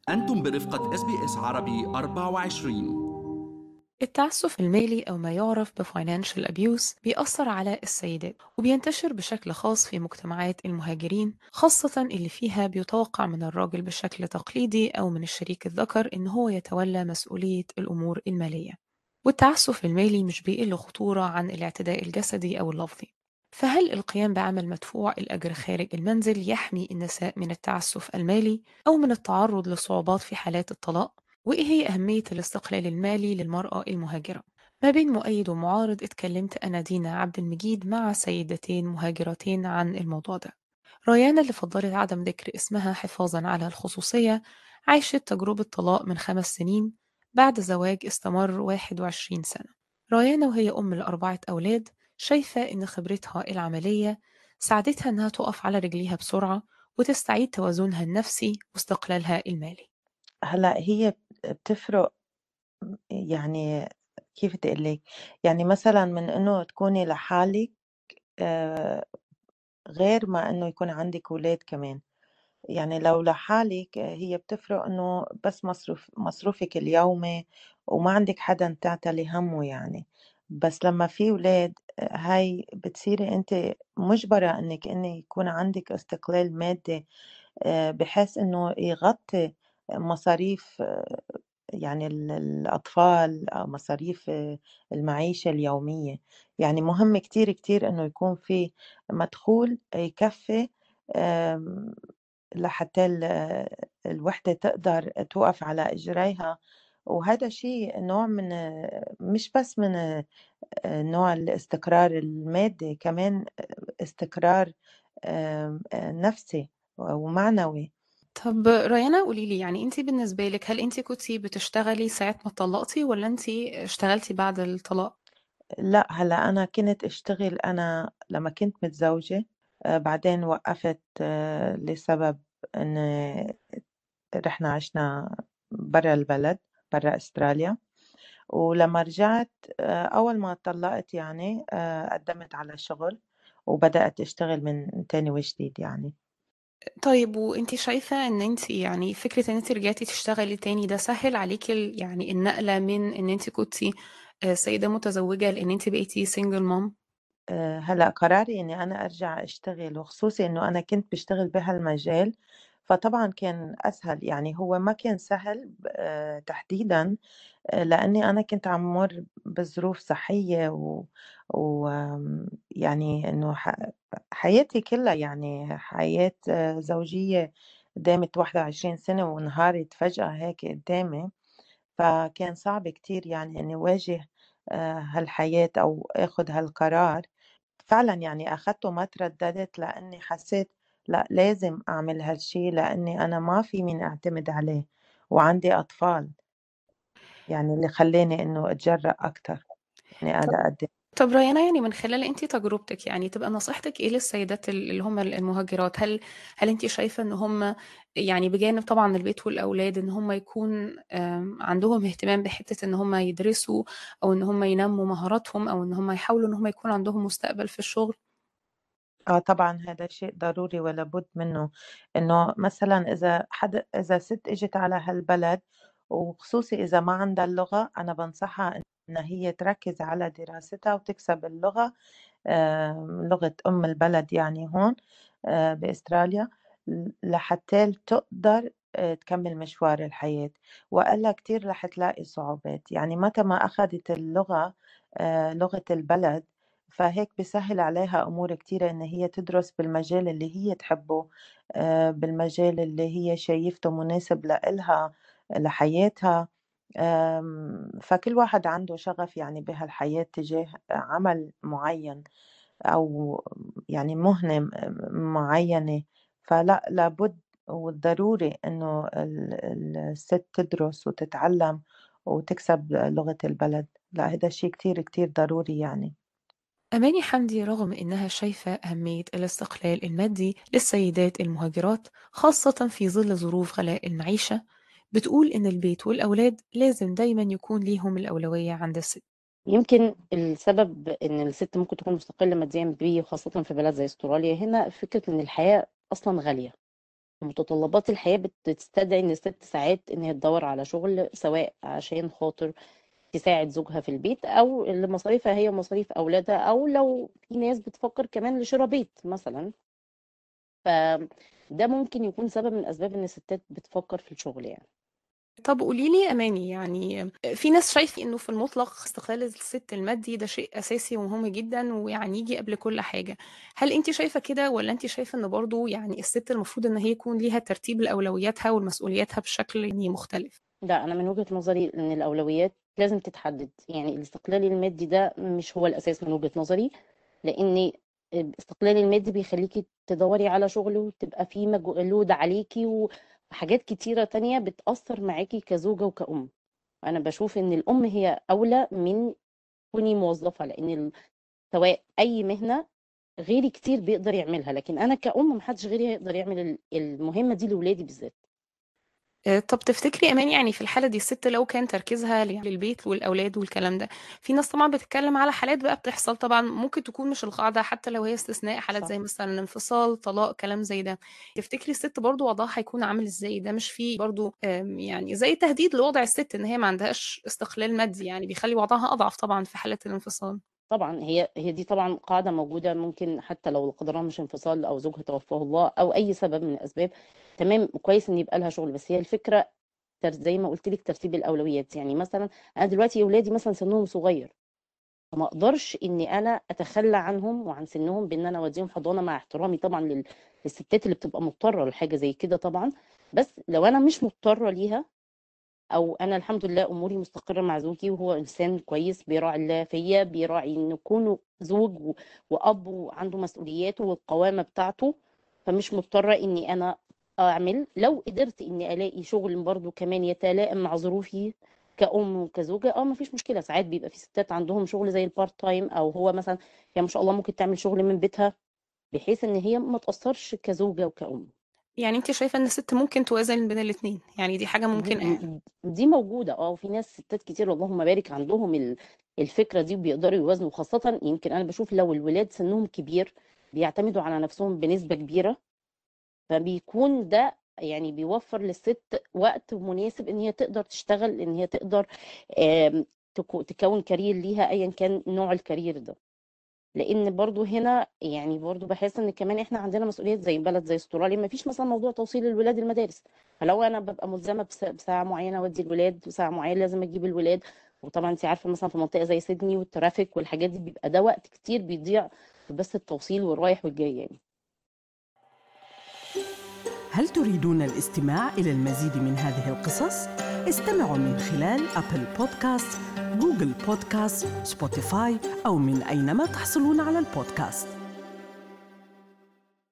أنتم برفقة اس بي اس عربي 24 التعسف المالي أو ما يعرف ب financial abuse بيأثر على السيدات وبينتشر بشكل خاص في مجتمعات المهاجرين خاصة اللي فيها بيتوقع من الراجل بشكل تقليدي أو من الشريك الذكر إن هو يتولى مسؤولية الأمور المالية والتعسف المالي مش بيقل خطورة عن الاعتداء الجسدي أو اللفظي فهل القيام بعمل مدفوع الأجر خارج المنزل يحمي النساء من التعسف المالي أو من التعرض لصعوبات في حالات الطلاق؟ وإيه هي أهمية الاستقلال المالي للمرأة المهاجرة؟ ما بين مؤيد ومعارض اتكلمت أنا دينا عبد المجيد مع سيدتين مهاجرتين عن الموضوع ده ريان اللي فضلت عدم ذكر اسمها حفاظا على الخصوصية عاشت تجربة طلاق من خمس سنين بعد زواج استمر 21 سنة ريانة وهي أم لأربعة أولاد شايفة إن خبرتها العملية ساعدتها إنها تقف على رجليها بسرعة وتستعيد توازنها النفسي واستقلالها المالي هلأ هي بتفرق يعني كيف بدي أقول لِك، يعني مثلًا من إنه تكوني لحالِك آآ غير ما إنه يكون عندِك ولاد كمان، يعني لو لحالِك هي بتفرق إنه بس مصروف مصروفِك اليومي وما عندِك حدًا تعتلي همّه يعني، بس لمّا في ولاد هاي بتصيري أنتِ مُجبرة إنِّك إن يكون عندِك استقلال مادي آآ بحيث إنه يغطي مصاريف يعني ال الأطفال أو مصاريف المعيشة اليومية، يعني مهم كتير، كتير إنه يكون في مدخول يكفّي آمم لحتى ال الوحدة تقدر توقف على إجريها، وهيدا شي نوع من مش بس من نوع الاستقرار المادي، كمان استقرار آمم نفسي ومعنوي. طب ريانة قولي لي يعني أنتِ بالنسبة لِك هل أنتِ كنتِ بتشتغلي ساعة ما اتطلقتِ والّا أنتِ اشتغلتِ بعد الطلاق؟ لأ، هلأ أنا كنت أشتغل أنا لمّا كنت متزوجة، آآ بعدين وقّفت لسبب إن رحنا عِشنا برّا البلد، برّا أستراليا، ولمّا رجعت آآ أول ما اتطلّقت يعني آآ قدّمت على شغل وبدأت أشتغل من تاني وجديد يعني. طيب وأنتِ شايفة إن أنتِ يعني فكرة إن أنتِ رجعتِ تشتغلي تاني ده سهِّل عليكِ ال يعني النقلة من إن أنتِ كنتِ آآ سيدة متزوجة لإن أنتِ بقيتِ single mom؟ آآ هلأ قراري إني أنا أرجع أشتغل وخصوصي إنه أنا كنت باشتغل بهالمجال، فطبعًا كان أسهل، يعني هو ما كان سهل ب آآ تحديدًا آآ لإني أنا كنت عم مُر بظروف صحية و وآمم يعني إنه ح حياتي كلّها يعني حياة زوجية دامت 21 سنة وانهارت فجأة هيك قدّامي، فكان صعب كتير يعني إني واجه آآ هالحياة أو آخُد هالقرار. فعلًا يعني أخدته ما ترددت لإني حسيت لأ لازم أعمل هالشي لإني أنا ما في مين أعتمد عليه، وعندي أطفال. يعني اللي خلّاني إنه أتجرأ أكتر إني طب أنا أقدّم. طب ريانة يعني من خلال أنتِ تجربتِك يعني تبقى نصيحتِك إيه للسيدات ال اللي هم ال المهاجرات؟ هل هل أنتِ شايفة إن هم يعني بجانب طبعًا البيت والأولاد إن هم يكون آمم عندهم اهتمام بحتّة إن هم يدرسوا أو إن هم ينمّوا مهاراتهم أو إن هم يحاولوا إن هم يكون عندهم مستقبل في الشغل؟ آه طبعًا هذا شيء ضروري ولا بُد منّه، إنه مثلًا إذا حد إذا ست إجت على هالبلد وخصوصي إذا ما عندها اللغة، أنا بانصحها إنها هي تركّز على دراستها وتكسب اللغة آمم لغة أم البلد يعني هون آآ بأستراليا ل لحتّى تقدر آآ تكمّل مشوار الحياة، وإلا كتير رح تلاقي صعوبات، يعني متى ما أخدت اللغة آآ لغة البلد، فهيك بيسهّل عليها أمور كتيرة إن هي تدرس بالمجال اللي هي تحبّه، آآ بالمجال اللي هي شايفته مناسب لإلها، لحياتها، آمم فكل واحد عنده شغف يعني بهالحياة تجاه عمل معيّن أو يعني مهنة م معيّنة، فلأ لابد والضروري إنه ال ال الست تدرس وتتعلّم وتكسب لغة البلد، لأ هيدا شي كتير، كتير ضروري يعني. أماني حمدي رغم إنها شايفة أهمية الاستقلال المادي للسيدات المهاجرات خاصة في ظل ظروف غلاء المعيشة بتقول إن البيت والأولاد لازم دايما يكون ليهم الأولوية عند الست يمكن السبب إن الست ممكن تكون مستقلة ماديًا بيه خاصةً في بلد زي أستراليا، هنا فكرة إن الحياة أصلًا غالية، ومتطلبات الحياة بتستدعي إن الست ساعات إن هي تدور على شغل سواء عشان خاطر تساعد زوجها في البيت أو اللي مصاريفها هي مصاريف أولادها أو لو في ناس بتفكر كمان لشراء بيت مثلا فده ممكن يكون سبب من أسباب إن الستات بتفكر في الشغل يعني طب قولي لي أماني يعني في ناس شايفة إنه في المطلق استقلال الست المادي ده شيء أساسي ومهم جدا ويعني يجي قبل كل حاجة هل أنت شايفة كده ولا أنت شايفة إن برضو يعني الست المفروض إن هي يكون ليها ترتيب لأولوياتها والمسؤولياتها بشكل يعني مختلف لا أنا من وجهة نظري إن الأولويات لازم تتحدد يعني الاستقلال المادي ده مش هو الأساس من وجهة نظري لأن الاستقلال المادي بيخليكي تدوري على شغل وتبقى في مجهود عليكي وحاجات كتيرة تانية بتأثر معاكي كزوجة وكأم أنا بشوف إن الأم هي أولى من كوني موظفة لأن سواء أي مهنة غيري كتير بيقدر يعملها لكن أنا كأم محدش غيري يقدر يعمل المهمة دي لولادي بالذات آه، طب تفتكري امان يعني في الحاله دي الست لو كان تركيزها للبيت والاولاد والكلام ده في ناس طبعا بتتكلم على حالات بقى بتحصل طبعا ممكن تكون مش القاعده حتى لو هي استثناء حالات صح زي مثلا انفصال طلاق كلام زي ده تفتكري الست برضو وضعها هيكون عامل ازاي ده مش فيه برضو يعني زي تهديد لوضع الست ان هي ما عندهاش استقلال مادي يعني بيخلي وضعها اضعف طبعا في حاله الانفصال طبعا هي هي دي طبعا قاعده موجوده ممكن حتى لو قدرها مش انفصال او زوجها توفاه الله او اي سبب من الاسباب تمام كويس ان يبقى لها شغل بس هي الفكره زي ما قلت لك ترتيب الاولويات يعني مثلا انا دلوقتي اولادي مثلا سنهم صغير فما اقدرش اني انا اتخلى عنهم وعن سنهم بان انا اوديهم حضانه مع احترامي طبعا للستات اللي بتبقى مضطره لحاجه زي كده طبعا بس لو انا مش مضطره ليها او انا الحمد لله اموري مستقره مع زوجي وهو انسان كويس بيراعي الله فيا بيراعي ان يكون زوج واب وعنده مسؤولياته والقوامه بتاعته فمش مضطره اني انا اعمل لو قدرت اني الاقي شغل برضو كمان يتلائم مع ظروفي كأم وكزوجة اه مفيش مشكلة ساعات بيبقى في ستات عندهم شغل زي البارت تايم او هو مثلا يعني ما شاء الله ممكن تعمل شغل من بيتها بحيث ان هي ما تأثرش كزوجة وكأم يعني انت شايفه ان الست ممكن توازن بين الاثنين يعني دي حاجه ممكن دي, دي موجودة اه وفي ناس ستات كتير اللهم بارك عندهم الفكرة دي بيقدروا يوازنوا خاصة يمكن انا بشوف لو الولاد سنهم كبير بيعتمدوا على نفسهم بنسبة كبيرة فبيكون ده يعني بيوفر للست وقت مناسب ان هي تقدر تشتغل ان هي تقدر تكون كارير ليها ايا كان نوع الكارير ده لان برضو هنا يعني برضو بحس ان كمان احنا عندنا مسؤوليات زي بلد زي استراليا ما فيش مثلا موضوع توصيل الولاد المدارس فلو انا ببقى ملزمه بساعه معينه اودي الولاد وساعه معينه لازم اجيب الولاد وطبعا انت عارفه مثلا في منطقه زي سيدني والترافيك والحاجات دي بيبقى ده وقت كتير بيضيع في بس التوصيل والرايح والجاي يعني هل تريدون الاستماع إلى المزيد من هذه القصص؟ استمعوا من خلال أبل بودكاست، جوجل بودكاست، سبوتيفاي أو من أينما تحصلون على البودكاست